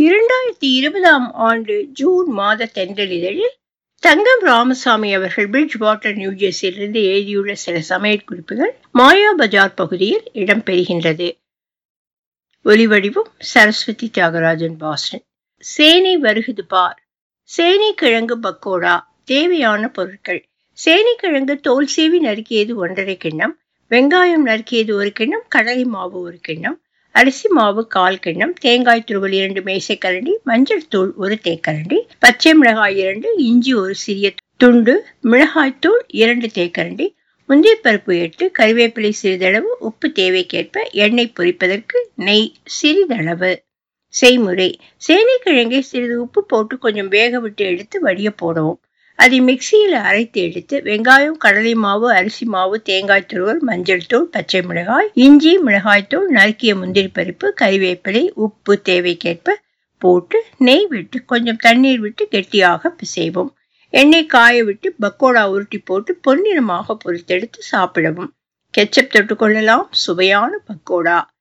இரண்டாயிரத்தி இருபதாம் ஆண்டு ஜூன் மாத தென்றலிதழில் தங்கம் ராமசாமி அவர்கள் பிரிட்ஜ் வாட்டர் நியூஜெர்சியிலிருந்து எழுதியுள்ள சில சமையல் குறிப்புகள் மாயா பஜார் பகுதியில் இடம்பெறுகின்றது ஒலிவடிவம் சரஸ்வதி தியாகராஜன் பாஸ்டன் சேனை வருகுது பார் சேனை கிழங்கு பக்கோடா தேவையான பொருட்கள் சேனை கிழங்கு தோல் சீவி நறுக்கியது ஒன்றரை கிண்ணம் வெங்காயம் நறுக்கியது ஒரு கிண்ணம் கடலை மாவு ஒரு கிண்ணம் அரிசி மாவு கால் கிண்ணம் தேங்காய் துருவல் இரண்டு மேசைக்கரண்டி மஞ்சள் தூள் ஒரு தேக்கரண்டி பச்சை மிளகாய் இரண்டு இஞ்சி ஒரு சிறிய துண்டு மிளகாய்த்தூள் இரண்டு தேக்கரண்டி முந்திய பருப்பு எட்டு கறிவேப்பிலை சிறிதளவு உப்பு தேவைக்கேற்ப எண்ணெய் பொரிப்பதற்கு நெய் சிறிதளவு செய்முறை சேனைக்கிழங்கை சிறிது உப்பு போட்டு கொஞ்சம் வேக விட்டு எடுத்து வடிய போடவும் அதை மிக்சியில் அரைத்து எடுத்து வெங்காயம் கடலை மாவு அரிசி மாவு தேங்காய் துருவல் மஞ்சள் தூள் பச்சை மிளகாய் இஞ்சி மிளகாய்த்தூள் நறுக்கிய முந்திரி பருப்பு கறிவேப்பிலை உப்பு தேவைக்கேற்ப போட்டு நெய் விட்டு கொஞ்சம் தண்ணீர் விட்டு கெட்டியாக பிசைவோம் எண்ணெய் காய விட்டு பக்கோடா உருட்டி போட்டு பொன்னிறமாக பொரித்தெடுத்து சாப்பிடவும் கெச்சப் தொட்டுக்கொள்ளலாம் சுவையான பக்கோடா